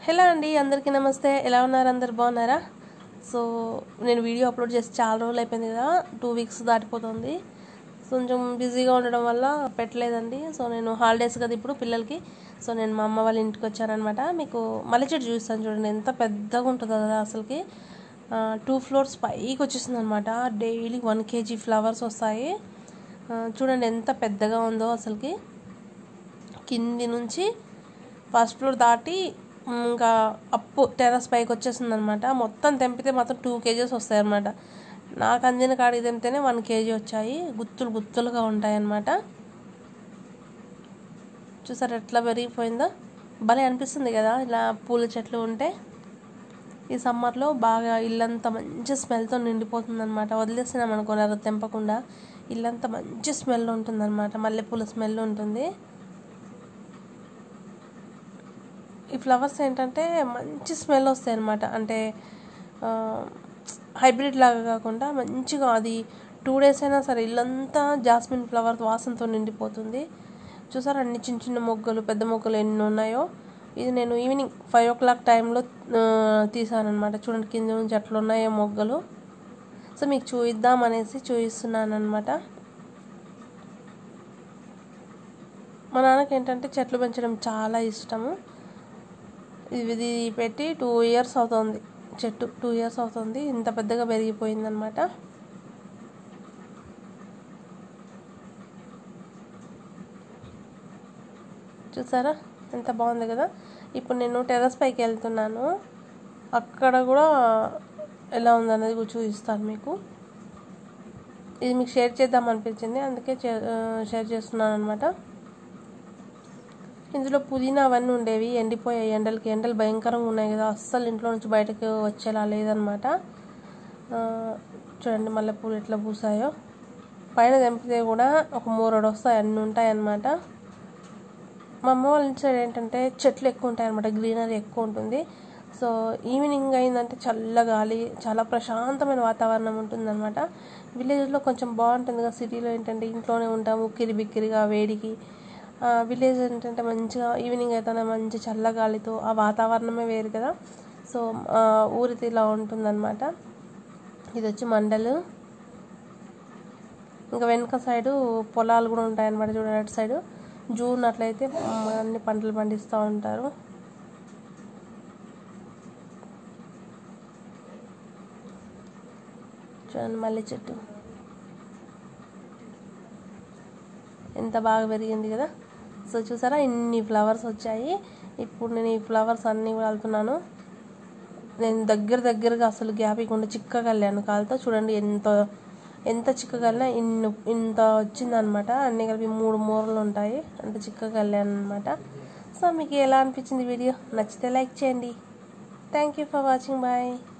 hello అండి అందరికీ నమస్తే ఎలా ఉన్నారు అందరు బాగున్నారా సో నేను వీడియో అప్లోడ్ చేసి చాలా రోజులు అయిపోయింది కదా టూ వీక్స్ దాటిపోతుంది కొంచెం బిజీగా ఉండడం వల్ల పెట్టలేదండి సో నేను హాలిడేస్ కదా ఇప్పుడు పిల్లలకి సో నేను మా అమ్మ వాళ్ళ ఇంటికి వచ్చానమాట మీకు మల్లె చెట్టు చూస్తాను చూడండి ఎంత పెద్దగా ఉంటుందో కదా అసలుకి టూ ఫ్లోర్స్ పైకి వచ్చేసింది అనమాట డైలీ వన్ కేజీ ఫ్లవర్స్ వస్తాయి ఆ, చూడండి ఎంత పెద్దగా ఉందో అసలుకి కింది నుంచి ఫస్ట్ ఫ్లోర్ దాటి మ్, ఇంకా అప్పు టెర్రస్ పైకి వచ్చేసింది అనమాట మొత్తం తెంపితే మొత్తం టూ కేజీస్ వస్తాయి అనమాట నాకు అందిన కాడికి తెంపితేనే వన్ కేజీ వచ్చాయి గుత్తులు గుత్తులుగా ఉంటాయి అనమాట చూసారు ఎట్లా పెరిగిపోయిందో భలే అనిపిస్తుంది కదా ఇలా పూల చెట్లు ఉంటే ఈ సమ్మర్లో బాగా ఇల్లంతా మంచి స్మెల్తో నిండిపోతుంది అనమాట వదిలేసినాం అనుకున్నారు తెంపకుండా ఇల్లంతా మంచి స్మెల్ ఉంటుంది అనమాట మల్లెపూల స్మెల్ ఉంటుంది ఈ ఫ్లవర్స్ ఏంటంటే మంచి స్మెల్ వస్తాయి అనమాట అంటే హైబ్రిడ్ లాగా కాకుండా మంచిగా అది టూ డేస్ అయినా సరే ఇల్లంతా జాస్మిన్ ఫ్లవర్ వాసనతో నిండిపోతుంది చూసారా అన్ని చిన్న చిన్న మొగ్గలు పెద్ద మొగ్గలు ఎన్ని ఉన్నాయో ఇది నేను ఈవినింగ్ ఫైవ్ ఓ క్లాక్ టైంలో తీసాను అనమాట చూడండి కింద నుంచి అట్లా ఉన్నాయో మొగ్గలు సో మీకు చూయిద్దాం అనేసి చూపిస్తున్నాను అనమాట మా నాన్నకి ఏంటంటే చెట్లు పెంచడం చాలా ఇష్టము ఇది పెట్టి టూ ఇయర్స్ అవుతుంది చెట్టు టూ ఇయర్స్ అవుతుంది ఇంత పెద్దగా పెరిగిపోయిందనమాట చూసారా ఎంత బాగుంది కదా ఇప్పుడు నేను టెర్రస్ పైకి వెళ్తున్నాను అక్కడ కూడా ఎలా ఉందనేది కూడా చూపిస్తాను మీకు ఇది మీకు షేర్ చేద్దాం అనిపించింది అందుకే షేర్ చేస్తున్నాను అనమాట ఇందులో పుదీనా అవన్నీ ఉండేవి ఎండిపోయాయి ఎండలకి ఎండలు భయంకరంగా ఉన్నాయి కదా అస్సలు ఇంట్లో నుంచి బయటకు వచ్చేలా లేదనమాట చూడండి మల్లెపూలు ఎట్లా పూసాయో పైన తెంపితే కూడా ఒక మూరడు వస్తాయి అన్నీ ఉంటాయి అన్నమాట మా అమ్మ వాళ్ళ ఇంటి సైడ్ ఏంటంటే చెట్లు ఎక్కువ ఉంటాయి అనమాట గ్రీనరీ ఎక్కువ ఉంటుంది సో ఈవినింగ్ అయిందంటే చల్ల గాలి చాలా ప్రశాంతమైన వాతావరణం ఉంటుందన్నమాట విలేజ్లో కొంచెం బాగుంటుంది కదా సిటీలో ఏంటంటే ఇంట్లోనే ఉంటాము ఉక్కిరి బిక్కిరిగా వేడికి విలేజ్ ఏంటంటే మంచిగా ఈవినింగ్ అయితేనే మంచి చల్లగాలితో ఆ వాతావరణమే వేరు కదా సో ఊరితో ఇలా ఉంటుందన్నమాట ఇది వచ్చి మండలు ఇంకా వెనుక సైడు పొలాలు కూడా ఉంటాయన్నమాట చూడండి అటు సైడు జూన్ అట్లయితే అన్ని పంటలు పండిస్తూ ఉంటారు చూడండి మల్లె చెట్టు ఎంత బాగా పెరిగింది కదా సో చూసారా ఇన్ని ఫ్లవర్స్ వచ్చాయి ఇప్పుడు నేను ఈ ఫ్లవర్స్ అన్నీ కూడా వెళ్తున్నాను నేను దగ్గర దగ్గరగా అసలు గ్యాప్ ఇవ్వకుండా చిక్కగా వెళ్ళాను కాలుతో చూడండి ఎంత ఎంత చిక్కగా వెళ్ళినా ఇన్ని ఇంత వచ్చిందనమాట అన్నీ కలిపి మూడు మూరలు ఉంటాయి అంత చిక్కగా వెళ్ళాను అనమాట సో మీకు ఎలా అనిపించింది వీడియో నచ్చితే లైక్ చేయండి thank you for watching bye